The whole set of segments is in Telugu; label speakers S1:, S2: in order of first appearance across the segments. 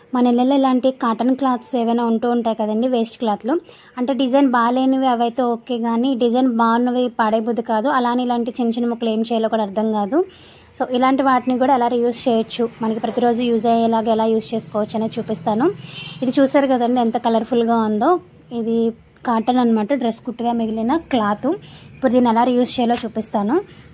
S1: మన ఇళ్ళలో ఇలాంటి కాటన్ క్లాత్స్ ఏవైనా ఉంటూ ఉంటాయి కదండి వేస్ట్ క్లాత్లు అంటే డిజైన్ బాగాలేనివి అవైతే ఓకే కానీ డిజైన్ బాగున్నవి పాడైపోద్ది కాదు అలానే ఇలాంటి చిన్న చిన్న ముక్కలు ఏం చేయాలో కూడా అర్థం కాదు సో ఇలాంటి వాటిని కూడా ఎలా యూస్ చేయొచ్చు మనకి ప్రతిరోజు యూజ్ అయ్యేలాగా ఎలా యూస్ చేసుకోవచ్చు అనేది చూపిస్తాను ఇది చూసారు కదండి ఎంత కలర్ఫుల్గా ఉందో ఇది కాటన్ అనమాట డ్రెస్ కుట్టుగా మిగిలిన క్లాత్ ఇప్పుడు దీన్ని ఎలా యూస్ చేయాలో చూపిస్తాను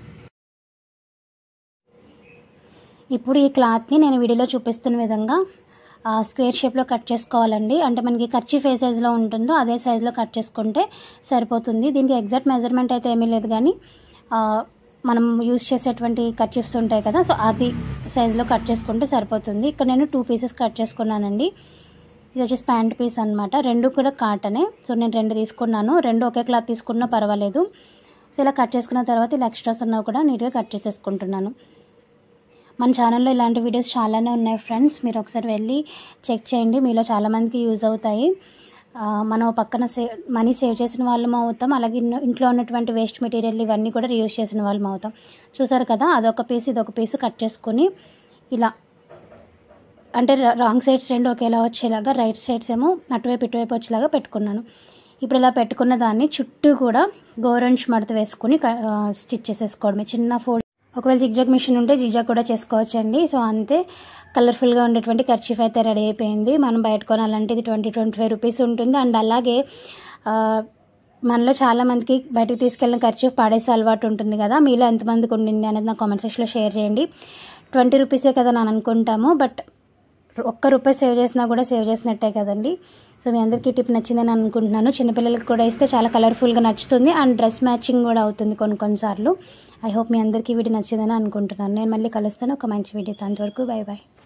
S1: ఇప్పుడు ఈ క్లాత్ని నేను వీడియోలో చూపిస్తున్న విధంగా ఆ, స్క్వేర్ షేప్లో కట్ చేసుకోవాలండి అంటే మనకి ఖర్చు ఏ సైజులో ఉంటుందో అదే సైజులో కట్ చేసుకుంటే సరిపోతుంది దీనికి ఎగ్జాక్ట్ మెజర్మెంట్ అయితే ఏమీ లేదు కానీ ఆ, మనం యూజ్ చేసేటువంటి కర్చీఫ్స్ ఉంటాయి కదా సో అది సైజులో కట్ చేసుకుంటే సరిపోతుంది ఇక్కడ నేను టూ పీసెస్ కట్ చేసుకున్నానండి ఇది వచ్చేసి ప్యాంట్ పీస్ అనమాట రెండు కూడా కాటనే సో నేను రెండు తీసుకున్నాను రెండు ఒకే క్లాత్ తీసుకున్నా పర్వాలేదు సో ఇలా కట్ చేసుకున్న తర్వాత ఇలా ఎక్స్ట్రాస్ ఉన్నవి కూడా నీట్గా కట్ చేసేసుకుంటున్నాను మన ఛానల్లో ఇలాంటి వీడియోస్ చాలానే ఉన్నాయి ఫ్రెండ్స్ మీరు ఒకసారి వెళ్ళి చెక్ చేయండి మీలో చాలామందికి యూజ్ అవుతాయి ఆ, మనం పక్కన సేవ్ మనీ సేవ్ చేసిన వాళ్ళం అవుతాం అలాగే ఇన్నో- ఇంట్లో ఉన్నటువంటి వేస్ట్ మెటీరియల్ ఇవన్నీ కూడా రీయూజ్ చేసిన వాళ్ళం అవుతాం చూసారు కదా అదొక పీస్ ఇదొక పీస్ కట్ చేసుకొని ఇలా అంటే రా- రాంగ్ సైడ్స్ రెండు ఒకేలా వచ్చేలాగా రైట్ సైడ్స్ ఏమో అటువైపు ఇటువైపు వచ్చేలాగా పెట్టుకున్నాను ఇప్పుడు ఇలా పెట్టుకున్న దాన్ని చుట్టూ కూడా గోరంచ్ మడత వేసుకుని క- ఆ, స్టిచ్ చేసేసుకోవడమే చిన్న ఫోల్డ్ ఒకవేళ జిగ్జాగ్ మిషన్ ఉంటే జిగ్జాగ్ కూడా చేసుకోవచ్చండి సో అంతే కలర్ఫుల్గా ఉండేటువంటి కర్చీఫ్ అయితే రెడీ అయిపోయింది మనం బయట కొనాలంటే ఇది ట్వంటీ ట్వంటీ ఫైవ్ రూపీస్ ఉంటుంది అండ్ అలాగే ఆ, మనలో చాలా మందికి బయటకు తీసుకెళ్ళిన ఖర్చు పాడేసే అలవాటు ఉంటుంది కదా మీలో ఎంతమందికి ఉండింది అనేది నా కామెంట్ సెక్షన్లో షేర్ చేయండి ట్వంటీ రూపీసే కదా నేను అనుకుంటాము బట్ ఒక్క రూపాయి సేవ్ చేసినా కూడా సేవ్ చేసినట్టే కదండి సో మీ అందరికీ టిప్ నచ్చిందని అనుకుంటున్నాను చిన్నపిల్లలకి కూడా ఇస్తే చాలా కలర్ఫుల్గా నచ్చుతుంది అండ్ డ్రెస్ మ్యాచింగ్ కూడా అవుతుంది కొన్ని కొన్నిసార్లు ఐ హోప్ మీ అందరికీ వీడియో నచ్చిందని అనుకుంటున్నాను నేను మళ్ళీ కలుస్తాను ఒక మంచి వీడియో అంతవరకు బై బాయ్